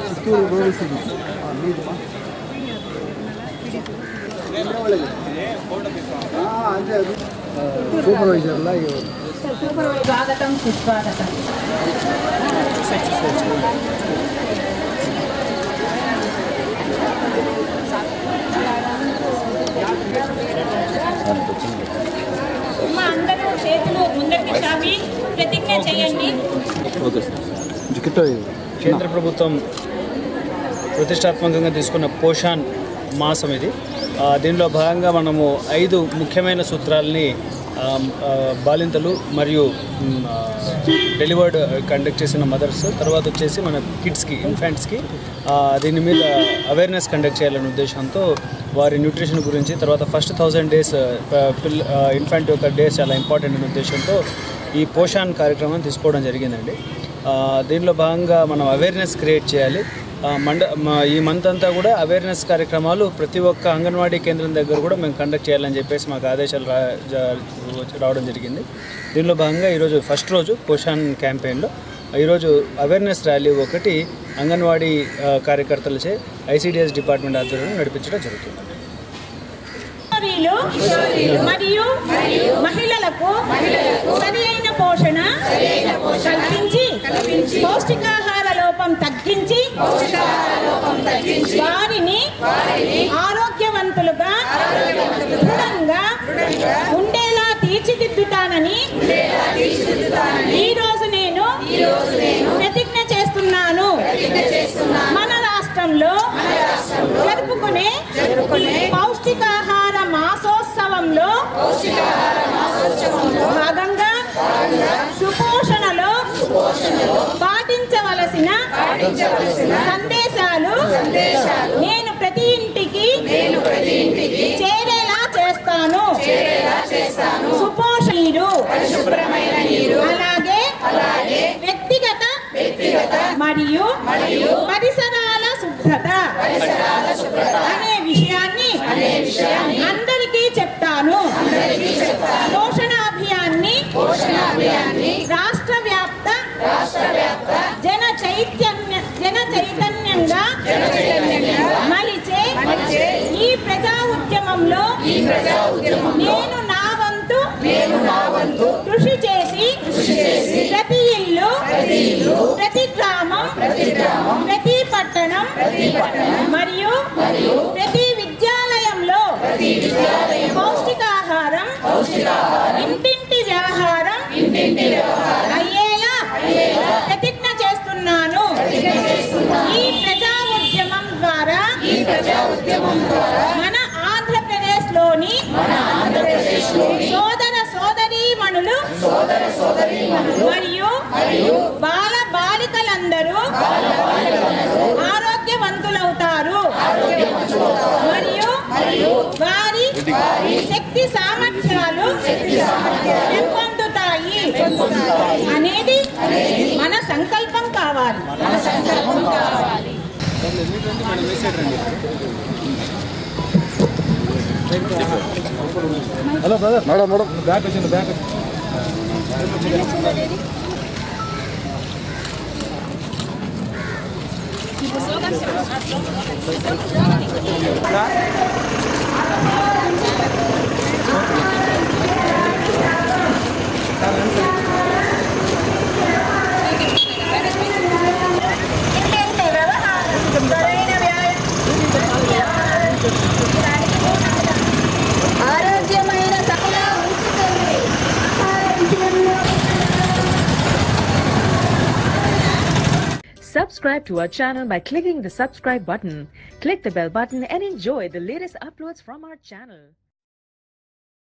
సూపర్వైజర్లా స్వాగతం సుస్వాగతం అమ్మ అందరూ చేతులు ముందరికి చాపి ప్రతిజ్ఞ చేయండి కేంద్ర ప్రభుత్వం ప్రతిష్టాత్మకంగా తీసుకున్న పోషాన్ మాసం ఇది ఆ, దీనిలో భాగంగా మనము ఐదు ముఖ్యమైన సూత్రాలని ఆ, ఆ, బాలింతలు మరియు మ్, ఆ, డెలివర్డ్ కండక్ట్ చేసిన మదర్స్ తర్వాత వచ్చేసి మన కిడ్స్కి ఇన్ఫాంట్స్కి ఆ, దీని మీద అవేర్నెస్ కండక్ట్ చేయాలనే ఉద్దేశంతో వారి న్యూట్రిషన్ గురించి తర్వాత ఫస్ట్ థౌజండ్ డేస్ పిల్ల ఇన్ఫాంట్ యొక్క డేస్ చాలా ఇంపార్టెంట్ అనే ఉద్దేశంతో ఈ పోషాన్ కార్యక్రమం తీసుకోవడం జరిగిందండి ఆ, దీనిలో భాగంగా మనం అవేర్నెస్ క్రియేట్ చేయాలి ఆ, మండ మా- ఈ మంత్ అంతా కూడా అవేర్నెస్ కార్యక్రమాలు ప్రతి ఒక్క అంగన్వాడీ కేంద్రం దగ్గర కూడా మేము కండక్ట్ చేయాలని చెప్పేసి మాకు ఆదేశాలు రా జా- వచ్చి- రావడం జరిగింది దీనిలో భాగంగా ఈరోజు ఫస్ట్ రోజు పోషాన్ క్యాంపెయిన్లో ఈరోజు అవేర్నెస్ ర్యాలీ ఒకటి అంగన్వాడీ ఆ, కార్యకర్తలచే ఐసీడీఎస్ డిపార్ట్మెంట్ ఆధ్వర్యంలో నడిపించడం జరుగుతుంది కిషోరీలు మరియు మహిళలకు సరి అయిన పోషణ కల్పించి పౌష్టికాహార లోపం తగ్గించి వారిని ఆరోగ్యవంతులుగా దృఢంగా ఉండేలా తీర్చిదిద్దుతానని ఈ రోజు నేను ప్రతిజ్ఞ చేస్తున్నాను మన రాష్ట్రంలో జరుపుకునే పౌష్టికాహార మాసోత్సవంలో భాగంగా సుపోషణలో పాటించవలసిన సందేశాలు నేను ప్రతి ఇంటికి చేరేలా చేస్తాను సుపోషణ నీరు అలాగే వ్యక్తిగత మరియు పరిసరాల శుభ్రత అనే విషయాన్ని అందరికీ చెప్తాను పోషణ అభియాన్ని రాష్ట్ర వ్యాప్త జన చైతన్య జన చైతన్యంగా మలిచే ఈ ప్రజా ఉద్యమంలో నేను నా వంతు కృషి చేసి ప్రతి ఇల్లు ప్రతి గ్రామం ప్రతి పట్టణం మరియు ప్రతి విద్యాలయంలో పౌష్టికాహారం ఇంటింటి వ్యవహారం అయ్యేలా ప్రతిజ్ఞ చేస్తున్నాను ఈ ప్రజా ఉద్యమం ద్వారా మన ఆంధ్రప్రదేశ్ లోని సోదర సోదరీమణులు మరియు బాల బాలికలందరూ ఆరోగ్యవంతులవుతారు మరియు వారి శక్తి సామర్థ్యాలు పెంపొందుతాయి అనేది మన సంకల్పం కావాలి hello brother madam madam back వచ్చింది బ్యాక్ ఆరోగ్యమైన సకల Subscribe to our channel by clicking the subscribe button. Click the bell button and enjoy the latest uploads from our channel.